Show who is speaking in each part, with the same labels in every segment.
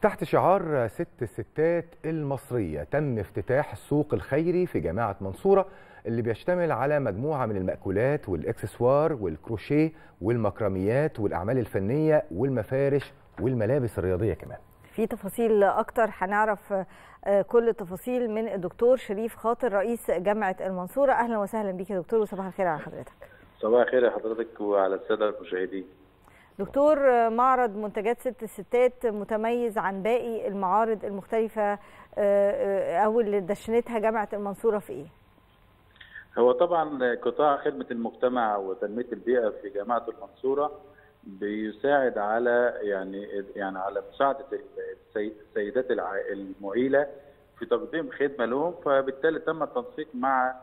Speaker 1: تحت شعار ست الستات المصرية تم افتتاح السوق الخيري في جامعة منصورة اللي بيشتمل على مجموعة من المأكولات والإكسسوار والكروشيه والمكرميات والأعمال الفنية والمفارش والملابس الرياضية كمان
Speaker 2: في تفاصيل اكتر هنعرف كل التفاصيل من الدكتور شريف خاطر رئيس جامعه المنصوره اهلا وسهلا بيك يا دكتور وصباح الخير على حضرتك
Speaker 3: صباح الخير يا حضرتك وعلى الساده المشاهدين
Speaker 2: دكتور معرض منتجات ست الستات متميز عن باقي المعارض المختلفه او اللي دشنتها جامعه المنصوره في ايه
Speaker 3: هو طبعا قطاع خدمه المجتمع وتنميه البيئه في جامعه المنصوره بيساعد على يعني يعني على مساعده السيدات المعيله في تقديم خدمه لهم فبالتالي تم التنسيق مع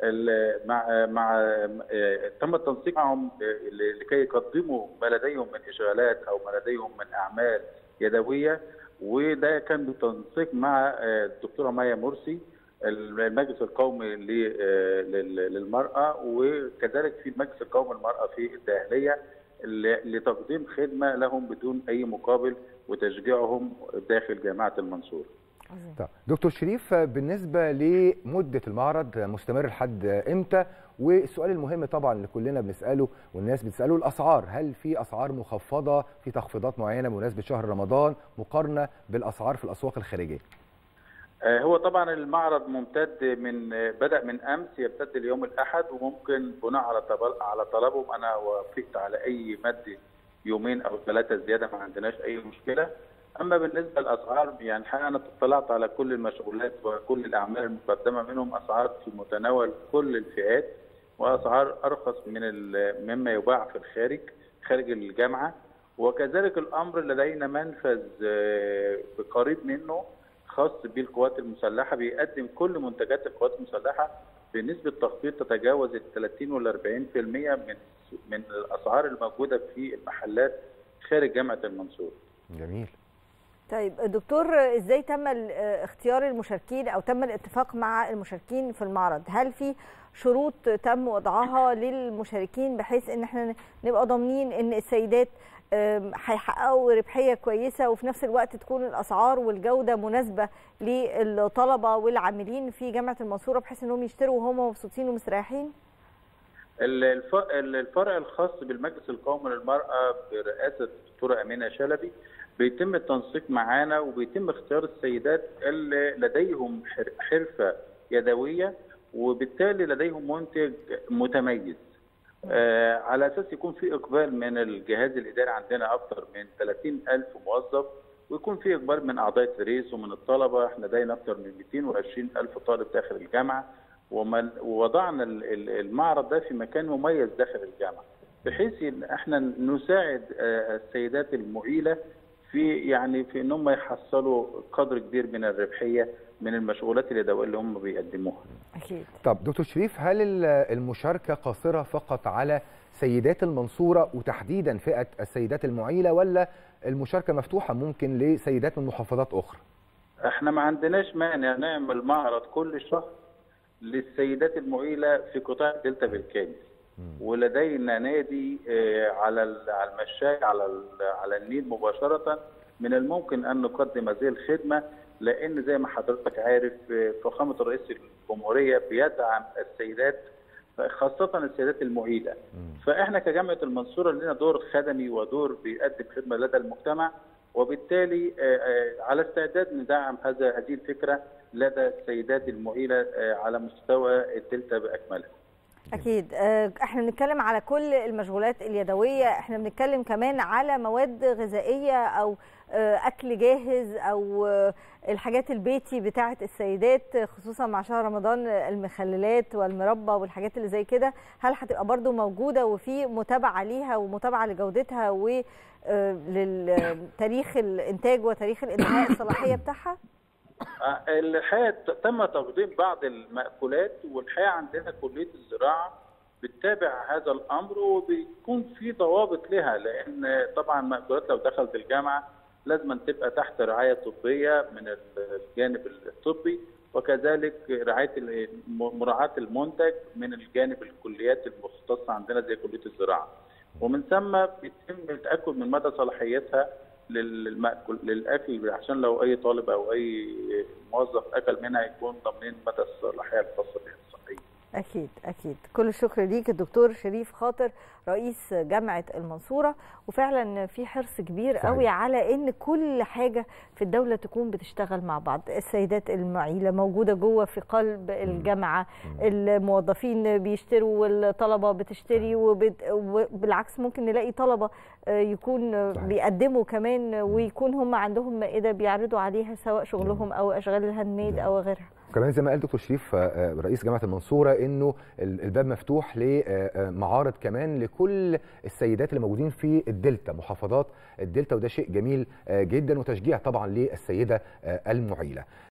Speaker 3: مع مع تم التنسيق معهم لكي يقدموا ما لديهم من اشغالات او ما لديهم من اعمال يدويه وده كان بالتنسيق مع الدكتوره مايا مرسي المجلس القومي للمراه وكذلك في المجلس القومي للمراه في الداخليه لتقديم خدمه لهم بدون اي مقابل وتشجيعهم داخل جامعه المنصوره.
Speaker 1: طيب دكتور شريف بالنسبه لمده المعرض مستمر لحد امتى؟ والسؤال المهم طبعا اللي كلنا بنساله والناس بتساله الاسعار، هل في اسعار مخفضه في تخفيضات معينه بمناسبه شهر رمضان مقارنه بالاسعار في الاسواق الخارجيه؟
Speaker 3: هو طبعا المعرض ممتد من بدا من امس يمتد ليوم الاحد وممكن بناء على على طلبهم انا وافقت على اي مد يومين او ثلاثه زياده ما عندناش اي مشكله اما بالنسبه للاسعار يعني الحقيقه انا اطلعت على كل المشغولات وكل الاعمال المقدمه منهم اسعار في متناول كل الفئات واسعار ارخص من مما يباع في الخارج خارج الجامعه وكذلك الامر لدينا منفذ قريب منه خاص بالقوات المسلحه بيقدم كل منتجات القوات المسلحه بنسبه تخفيض تتجاوز ال 30 وال 40% من من الاسعار الموجوده في المحلات خارج جامعه المنصوره.
Speaker 1: جميل.
Speaker 2: طيب دكتور ازاي تم اختيار المشاركين او تم الاتفاق مع المشاركين في المعرض؟ هل في شروط تم وضعها للمشاركين بحيث ان احنا نبقى ضامنين ان السيدات هيحققوا ربحيه كويسه وفي نفس الوقت تكون الاسعار والجوده مناسبه للطلبه والعاملين في جامعه المنصوره بحيث انهم يشتروا وهم مبسوطين ومستريحين؟
Speaker 3: الفرع الخاص بالمجلس القومي للمراه برئاسه الدكتوره امينه شلبي بيتم التنسيق معانا وبيتم اختيار السيدات اللي لديهم حرفه يدويه وبالتالي لديهم منتج متميز. آه على اساس يكون في اقبال من الجهاز الاداري عندنا اكثر من 30 الف موظف ويكون في اقبال من اعضاء التدريس ومن الطلبه احنا لدينا اكثر من 220 الف طالب داخل الجامعه ووضعنا المعرض ده في مكان مميز داخل الجامعه بحيث ان احنا نساعد آه السيدات المعيله في يعني في ان هم يحصلوا قدر كبير من الربحيه من المشغولات اليدويه اللي هم بيقدموها.
Speaker 2: اكيد.
Speaker 1: طب دكتور شريف هل المشاركه قاصره فقط على سيدات المنصوره وتحديدا فئه السيدات المعيله ولا المشاركه مفتوحه ممكن لسيدات من محافظات اخرى؟
Speaker 3: احنا ما عندناش مانع نعمل معرض كل شهر للسيدات المعيله في قطاع الدلتا بالكامل. ولدينا نادي على على المشاي على على النيل مباشره من الممكن ان نقدم هذه الخدمه لان زي ما حضرتك عارف فخامه الرئيس الجمهوريه بيدعم السيدات خاصه السيدات المعيله فاحنا كجامعه المنصوره لنا دور خدمي ودور بيقدم خدمه لدى المجتمع وبالتالي على استعداد ندعم هذا هذه الفكره لدى السيدات المعيله على مستوى الدلتا باكملها.
Speaker 2: اكيد احنا بنتكلم على كل المشغولات اليدويه احنا بنتكلم كمان على مواد غذائيه او اكل جاهز او الحاجات البيتي بتاعه السيدات خصوصا مع شهر رمضان المخللات والمربى والحاجات اللي زي كده هل هتبقى برضو موجوده وفي متابعه ليها ومتابعه لجودتها ولتاريخ الانتاج وتاريخ الانتهاء الصلاحيه بتاعها
Speaker 3: الحقيقه تم تقديم بعض المأكولات والحقيقه عندنا كليه الزراعه بتتابع هذا الامر وبيكون في ضوابط لها لان طبعا المأكولات لو دخلت الجامعه لازم تبقى تحت رعايه طبيه من الجانب الطبي وكذلك رعايه مراعاه المنتج من الجانب الكليات المختصه عندنا زي كليه الزراعه ومن ثم بيتم التاكد من مدى صلاحيتها للمأكل للاكل عشان لو اي طالب او اي موظف اكل منها يكون ضامنين مدى الصلاحيه الخاصه بها الصحيه.
Speaker 2: اكيد اكيد كل الشكر ليك الدكتور شريف خاطر رئيس جامعه المنصوره وفعلا في حرص كبير
Speaker 1: صحيح.
Speaker 2: قوي على ان كل حاجه في الدوله تكون بتشتغل مع بعض السيدات المعيله موجوده جوه في قلب الجامعه الموظفين بيشتروا والطلبه بتشتري وبت... وبالعكس ممكن نلاقي طلبه آه، يكون آه،
Speaker 1: صحيح.
Speaker 2: بيقدموا كمان ويكون هم عندهم مائده بيعرضوا عليها سواء شغلهم او اشغال الهاند ميد او غيرها
Speaker 1: وكمان زي ما قال دكتور شريف آه، آه، رئيس جامعه المنصوره انه ال- الباب مفتوح لمعارض كمان لكل السيدات اللي موجودين في الدلتا محافظات الدلتا وده شيء جميل آه، جدا وتشجيع طبعا للسيده آه، المعيله